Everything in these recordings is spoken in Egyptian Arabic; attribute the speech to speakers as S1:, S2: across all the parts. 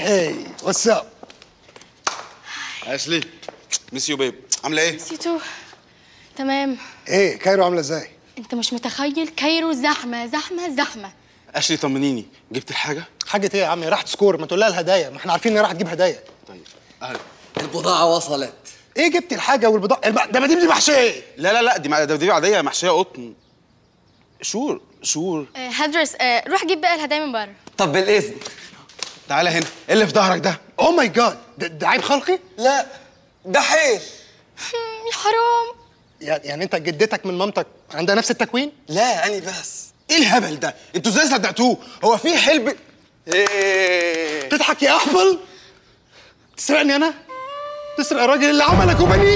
S1: هاي واتس اب
S2: اشلي ميس يو بيب عامله ايه
S3: نسيتو تمام
S1: ايه كايرو عامله ازاي
S3: انت مش متخيل كايرو زحمه زحمه زحمه
S2: اشلي طمنيني جبت الحاجه
S1: حاجه ايه يا عم راحت سكور ما تقول لها الهدايا ما احنا عارفين ان هي راحت تجيب هدايا
S2: طيب اهلا
S4: البضاعة وصلت
S1: ايه جبت الحاجه والبضاعه الب... ده ما دي دي محشيه
S2: لا لا لا دي مع- دي عاديه محشيه قطن شور شور
S3: آه هدرس آه روح جيب بقى الهدايا من بره
S4: طب بالإذن
S2: تعالى هنا ايه اللي في ظهرك ده
S1: اوه ماي جاد ده, ده عيب خلقي
S4: لا ده حيل
S3: مم، يا حرام
S1: يعني, يعني انت جدتك من مامتك عندها نفس التكوين
S4: لا أنا بس
S2: ايه الهبل ده انتوا ازاي صدقتوه هو في حلب ايه
S1: تضحك يا احبل تسرقني انا تسرق الراجل اللي عملك وبنيك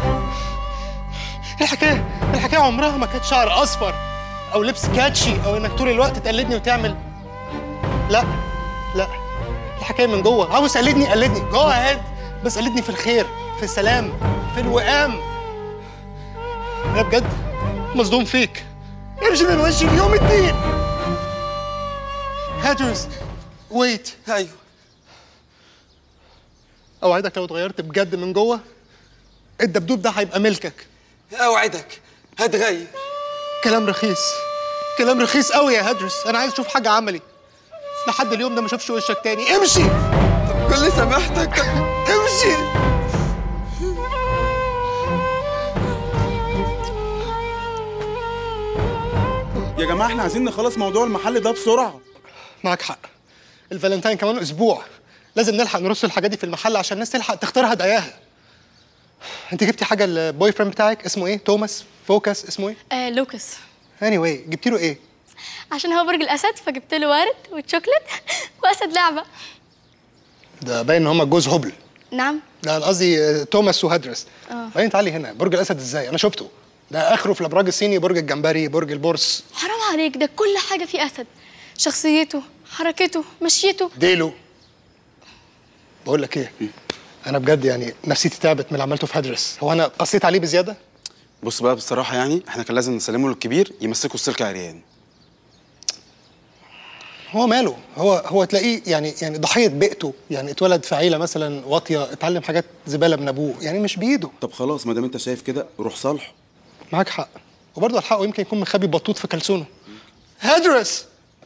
S1: الحكايه الحكايه عمرها ما كانت شعر اصفر او لبس كاتشي او انك طول الوقت تقلدني وتعمل لا لا الحكايه من جوه عاوز تقلدني قلدني جو اهيد بس قلدني في الخير في السلام في الوئام انا بجد مصدوم فيك امشي من وشي اليوم الدين هاترز ويت
S4: أيوه
S1: اوعدك لو اتغيرت بجد من جوه الدبدوب ده هيبقى ملكك
S4: أوعدك هتغير
S1: كلام رخيص كلام رخيص قوي يا هدرس انا عايز اشوف حاجه عملي لحد اليوم ده ما اشوفش وشك تاني امشي
S4: كل سماحتك
S1: امشي
S5: يا جماعه احنا عايزين نخلص موضوع المحل ده بسرعه
S1: معاك حق الفالنتاين كمان اسبوع لازم نلحق نرص الحاجات دي في المحل عشان الناس تلحق تختار هداياها انت جبتي حاجه للبوي فريند بتاعك اسمه ايه توماس فوكس اسمه ايه
S3: آه لوكس
S1: اني anyway, جبتي له ايه
S3: عشان هو برج الاسد فجبت له ورد وشوكليت واسد لعبه
S1: ده باين ان هم جوز هبل
S3: نعم
S1: لا انا قصدي آه، توماس وهدرس
S3: اه.
S1: بعدين تعالي هنا برج الاسد ازاي انا شفته ده اخره في الابراج الصيني برج الجمبري برج البورس
S3: حرام عليك ده كل حاجه فيه اسد شخصيته حركته مشيته
S1: ديله بقول لك ايه انا بجد يعني نفسيتي تعبت من اللي عملته في هدرس هو انا قصيت عليه بزياده
S2: بص بقى بصراحه يعني احنا كان لازم نسلمه للكبير يمسكوا السلك عريان
S1: هو ماله هو هو تلاقيه يعني يعني ضحيه بيئته يعني اتولد في عيله مثلا واطيه اتعلم حاجات زباله من ابوه يعني مش بايده
S5: طب خلاص ما دام انت شايف كده روح صالحه
S1: معاك حق وبرضه الحقه يمكن يكون مخبي بطوط في كلسونه هدرس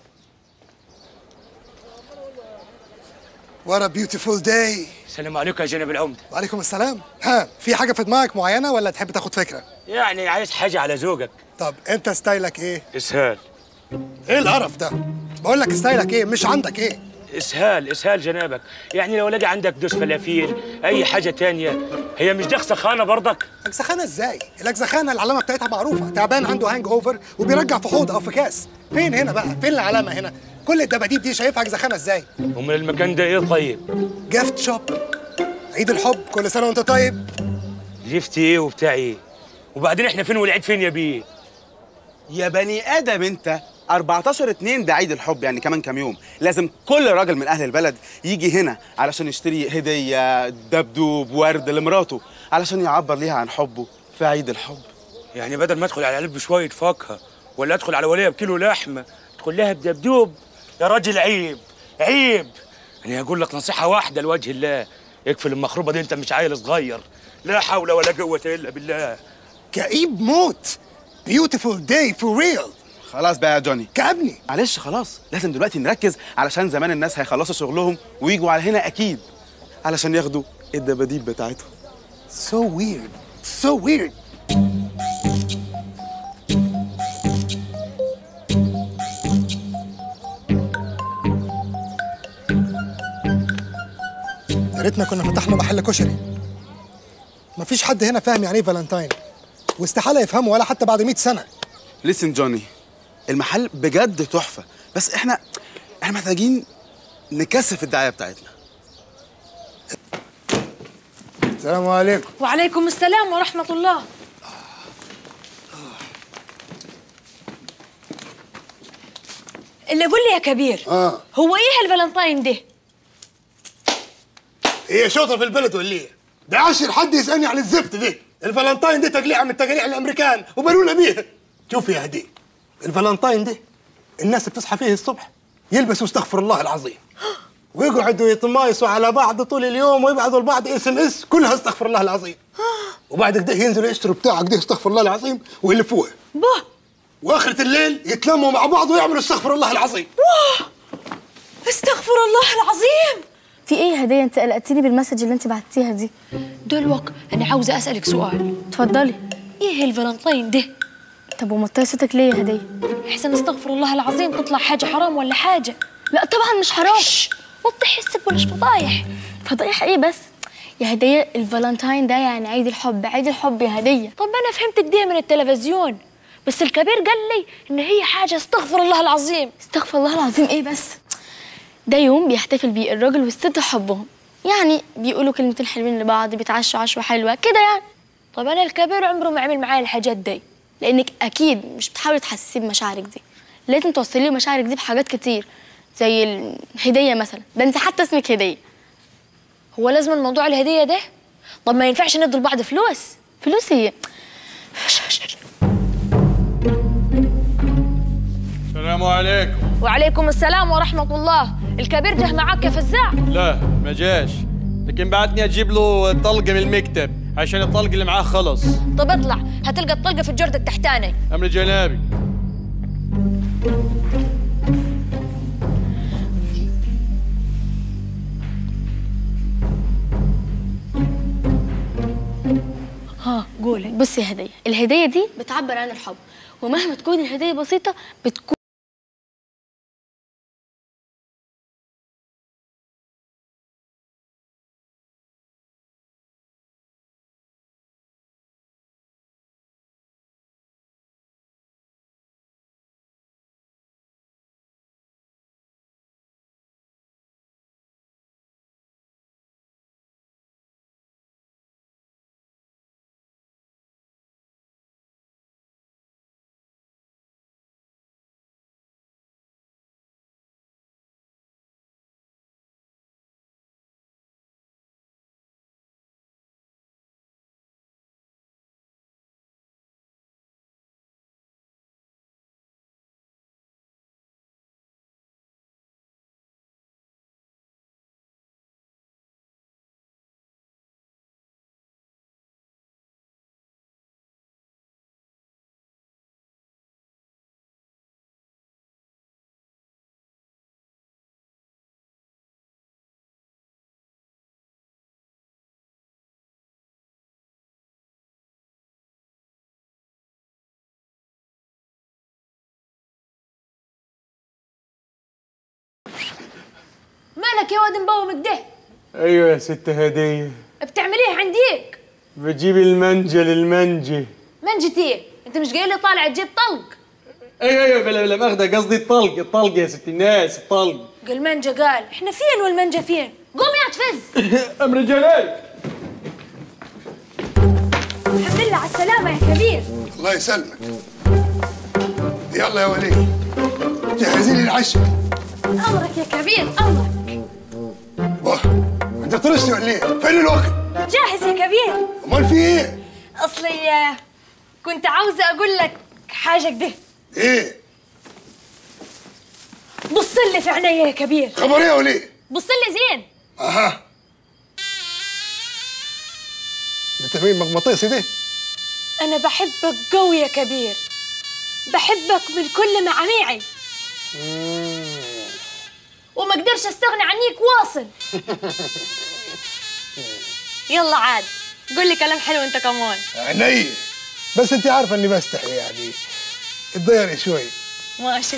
S1: What a beautiful day
S6: السلام عليكم يا جناب العمدة
S1: وعليكم السلام ها في حاجه في دماغك معينه ولا تحب تاخد فكره
S6: يعني عايز حاجة على ذوقك
S1: طب انت ستايلك ايه
S6: اسهال
S1: ايه القرف ده بقول لك ستايلك ايه مش عندك ايه
S6: اسهال اسهال جنابك يعني لو لقى عندك دوس فلافيل اي حاجة تانية هي مش دخسة خانة برضك
S1: الاجزخانه ازاي الاجزخانه العلامه بتاعتها معروفه تعبان عنده هانج اوفر وبيرجع في حوض او في كاس فين هنا بقى فين العلامه هنا كل الدباديب دي شايفها اجزخانه ازاي
S6: ومن المكان ده ايه طيب
S1: جيفت شوب عيد الحب كل سنه وانت طيب
S6: جفتي ايه وبتاع ايه وبعدين احنا فين والعيد فين يا بيه
S2: يا بني ادم انت 14 2 ده عيد الحب يعني كمان كام يوم لازم كل راجل من اهل البلد يجي هنا علشان يشتري هديه دبدوب ورد لمراته علشان يعبر ليها عن حبه في عيد الحب
S6: يعني بدل ما ادخل على قلب بشوية فاكهة ولا ادخل على ولية بكيلو لحمة ادخل لها بدبدوب يا راجل عيب عيب انا هقول لك نصيحة واحدة لوجه الله اقفل المخروبة دي انت مش عيل صغير لا حول ولا قوة الا بالله
S1: كئيب موت بيوتيفول داي فور ريل
S2: خلاص بقى يا جوني
S1: كابني
S2: معلش خلاص لازم دلوقتي نركز علشان زمان الناس هيخلصوا شغلهم ويجوا على هنا اكيد علشان ياخدوا الدباديب بتاعتهم
S1: so weird so weird يا ريتنا كنا فتحنا محل كشري مفيش حد هنا فاهم يعني ايه فالنتاين واستحاله يفهمه ولا حتى بعد 100 سنه
S2: ليسن جوني المحل بجد تحفه بس احنا احنا محتاجين نكثف الدعايه بتاعتنا
S1: السلام عليكم
S7: وعليكم السلام ورحمة الله اللي قول لي يا كبير
S1: اه
S7: هو ايه الفالنتاين ده؟
S1: هي شوطه في البلد ولا ايه؟ ده عشر حد يسالني عن الزفت دي الفالنتاين دي تجليعه من تجليع الامريكان وبنونا بيها شوف يا هدي الفالنتاين ده الناس بتصحى فيه الصبح يلبسوا استغفر الله العظيم ويقعدوا يتمايسوا على بعض طول اليوم ويبعثوا لبعض اس ام اس كلها استغفر الله العظيم وبعد كده ينزلوا يشتروا بتاعك ده استغفر الله العظيم ويلفوها
S7: باه
S1: واخرة الليل يتلموا مع بعض ويعملوا استغفر الله العظيم
S7: استغفر الله العظيم
S3: في ايه يا هديه انت قلقتيني بالمسج اللي انت بعتيها دي
S7: دلوك انا عاوزه اسالك سؤال
S3: اتفضلي
S7: ايه الفالنتين ده
S3: طب ومطيه صوتك ليه يا هديه
S7: احسن استغفر الله العظيم تطلع حاجه حرام ولا حاجه
S3: لا طبعا مش حرام
S7: وضح حسك بلاش فضايح
S3: فضايح ايه بس يا هديه الفالنتاين ده يعني عيد الحب عيد الحب يا هديه
S7: طب انا فهمت كده من التلفزيون بس الكبير قال لي ان هي حاجه استغفر الله العظيم
S3: استغفر الله العظيم ايه بس ده يوم بيحتفل بيه الراجل والست حبهم يعني بيقولوا كلمتين حلوين لبعض بيتعشوا عشوة حلوة كده يعني
S7: طب انا الكبير عمره ما عمل معايا الحاجات دي
S3: لانك اكيد مش بتحاولي تحسسيه بمشاعرك دي لازم توصلي له مشاعرك دي بحاجات كتير زي الهدية مثلا ده انت حتى اسمك هدية
S7: هو لازم الموضوع الهديه ده طب ما ينفعش ندي لبعض فلوس
S3: فلوس ايه
S8: السلام عليكم
S7: وعليكم السلام ورحمه الله الكبير جه معاك يا فزاع
S8: لا ما جاش لكن بعتني اجيب له طلقه من المكتب عشان الطلق اللي معاه خلص
S7: طب اطلع هتلقى الطلقه في الجرد التحتاني
S8: امر جنابي
S7: ها قولي
S3: بصي يا هدية الهدية دي بتعبر عن الحب ومهما تكون الهدية بسيطة بتكون
S7: مالك يا واد مبوم كده
S8: ايوه يا ست هديه
S7: بتعمليه عنديك
S8: بجيب المنجل المنجي
S7: منجتي انت مش جاي لي طالع تجيب طلق
S8: ايوه ايوه بلا بلا ماخذه قصدي الطلق الطلق يا ست الناس الطلق
S7: قال منجا قال احنا فين والمنجا فين قوم يا تفز
S8: امر جنابي
S7: الحمد لله على السلامه يا كبير
S9: الله يسلمك يلا يا وليد جهزي لي العشاء
S7: امرك يا كبير امرك
S9: واه انت طرشتي ولا ايه؟ فين الوقت؟
S7: جاهز يا كبير
S9: امال في ايه؟
S7: اصلي آه، كنت عاوزه اقول لك حاجه كده
S9: ايه؟
S7: بص لي في عينيا يا كبير
S9: خبر ايه يا وليد؟
S7: بص لي زين
S9: اها ده تمرين مغناطيسي ده
S7: انا بحبك قوي يا كبير بحبك من كل معاميعي وما اقدرش استغنى عنيك واصل يلا عاد قول لي كلام حلو انت كمان
S9: عيني بس انت عارفه اني بستحي يعني اتضيري شوي
S7: ماشي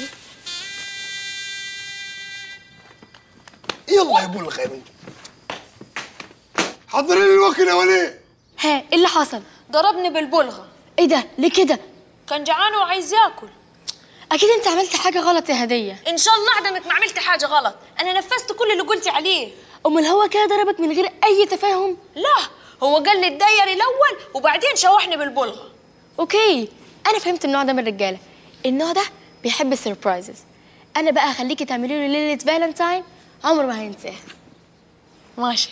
S9: يلا يا ابو الخير انت حضري لي الوكل يا وليد
S3: ها ايه اللي حصل
S7: ضربني بالبلغه
S3: ايه ده ليه كده
S7: كان جعان وعايز ياكل
S3: اكيد انت عملتي حاجة غلط يا هدية
S7: ان شاء الله عدمك ما عملت حاجه غلط انا نفذت كل اللي قلتي عليه
S3: امال هو كده ضربك من غير اي تفاهم
S7: لا هو قال لي الداير الاول وبعدين شوحني بالبلغه
S3: اوكي انا فهمت النوع ده من الرجاله النوع ده بيحب السربرايزز انا بقى هخليكي تعملي له ليله فالنتاين عمره ما هينساها
S7: ماشي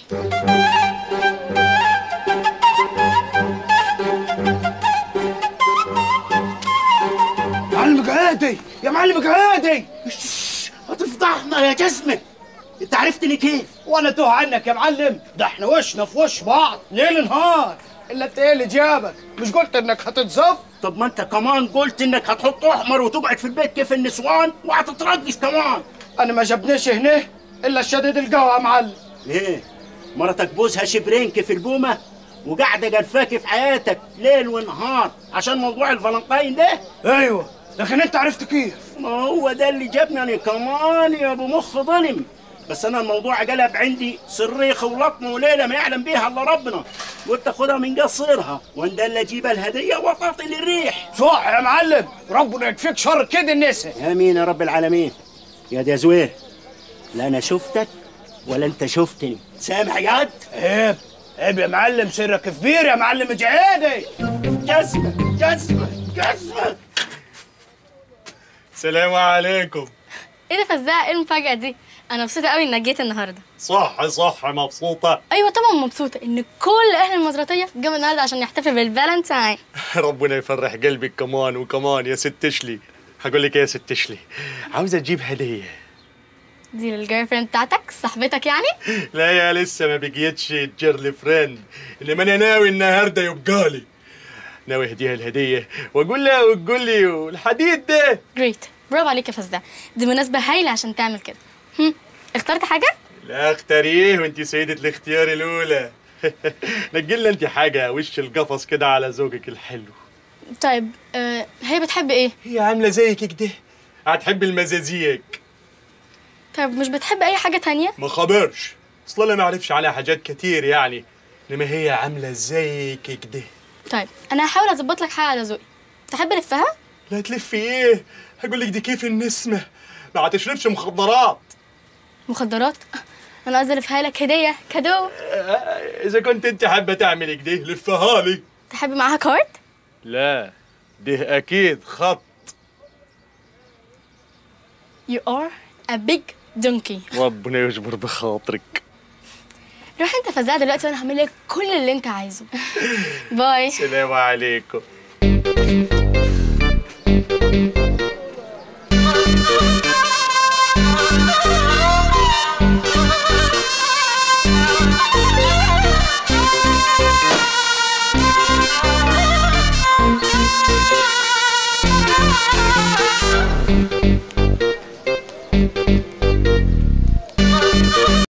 S1: معلمك عادي يا معلمك عادي هتفضحنا يا جسمي
S10: انت عرفتني كيف
S11: وانا توه عنك يا معلم ده احنا وشنا في وش بعض ليل نهار الا انت ايه اللي جابك مش قلت انك هتتزف
S10: طب ما انت كمان قلت انك هتحط احمر وتقعد في البيت كيف النسوان وهتترقص كمان
S11: انا ما جابنيش هنا الا الشديد القهوه يا معلم
S10: ليه مرتك بوزها شبرين كيف البومه وقاعده قرفاكي في حياتك ليل ونهار عشان موضوع الفالنتاين ده
S11: ايوه لكن انت عرفت كيف
S10: ما هو ده اللي جابني انا كمان يا ابو مخ ظلم بس انا الموضوع قلب عندي صريخ ولطمه وليله ما يعلم بيها الا ربنا قلت اخدها من قصيرها واندل اجيب الهديه وطاطي للريح
S11: صح يا معلم ربنا يكفيك شر كده النساء
S10: امين يا رب العالمين يا دي زوير لا انا شفتك ولا انت شفتني سامع ياد
S11: عيب عيب يا معلم سرك كبير يا معلم جعيدي
S10: جسمه جسمه جسمه
S12: السلام عليكم
S3: ايه ده فزاع ايه المفاجاه دي انا مبسوطه قوي انك جيت النهارده
S12: صح صح مبسوطة
S3: ايوه طبعا مبسوطه ان كل اهل المزرعيه جم النهارده عشان يحتفل بالفالنتاين
S12: ربنا يفرح قلبك كمان وكمان يا ست شلي هقول لك ايه يا ست شلي عاوزة تجيب هدية
S3: دي للجيرل فريند بتاعتك صاحبتك يعني
S12: لا يا لسه ما بقيتش جيرلي فريند انما انا ناوي النهارده يبقى لي ناوي اهديها الهدية واقول لها وتقول لي والحديد ده
S3: جريت برافو عليك يا فزاع دي مناسبه هايله عشان تعمل كده هم، اخترت حاجه
S12: لا اختاريه وانت سيدة الاختيار الاولى نجي انت حاجة وش القفص كده على ذوقك الحلو
S3: طيب آه هي بتحب ايه
S12: هي عاملة زيك كده هتحب المزازيك
S3: طيب مش بتحب اي حاجه تانية
S12: ما خبرش اصل انا ما اعرفش عليها حاجات كتير يعني انما هي عامله زيك كده
S3: طيب انا هحاول اظبط لك حاجه على ذوقي تحب الفها
S12: لا تلفي ايه هقول لك دي كيف النسمه ما هتشربش مخدرات
S3: مخدرات انا قصدي الفها لك هديه كادو
S12: اذا كنت انت حابه تعملي كده لفها لي
S3: تحب معاها كارد
S12: لا ده اكيد خط
S3: you are a big donkey
S12: ربنا يجبر بخاطرك
S3: روح انت فزاع دلوقتي وانا هعمل لك كل اللي انت عايزه باي
S12: السلام عليكم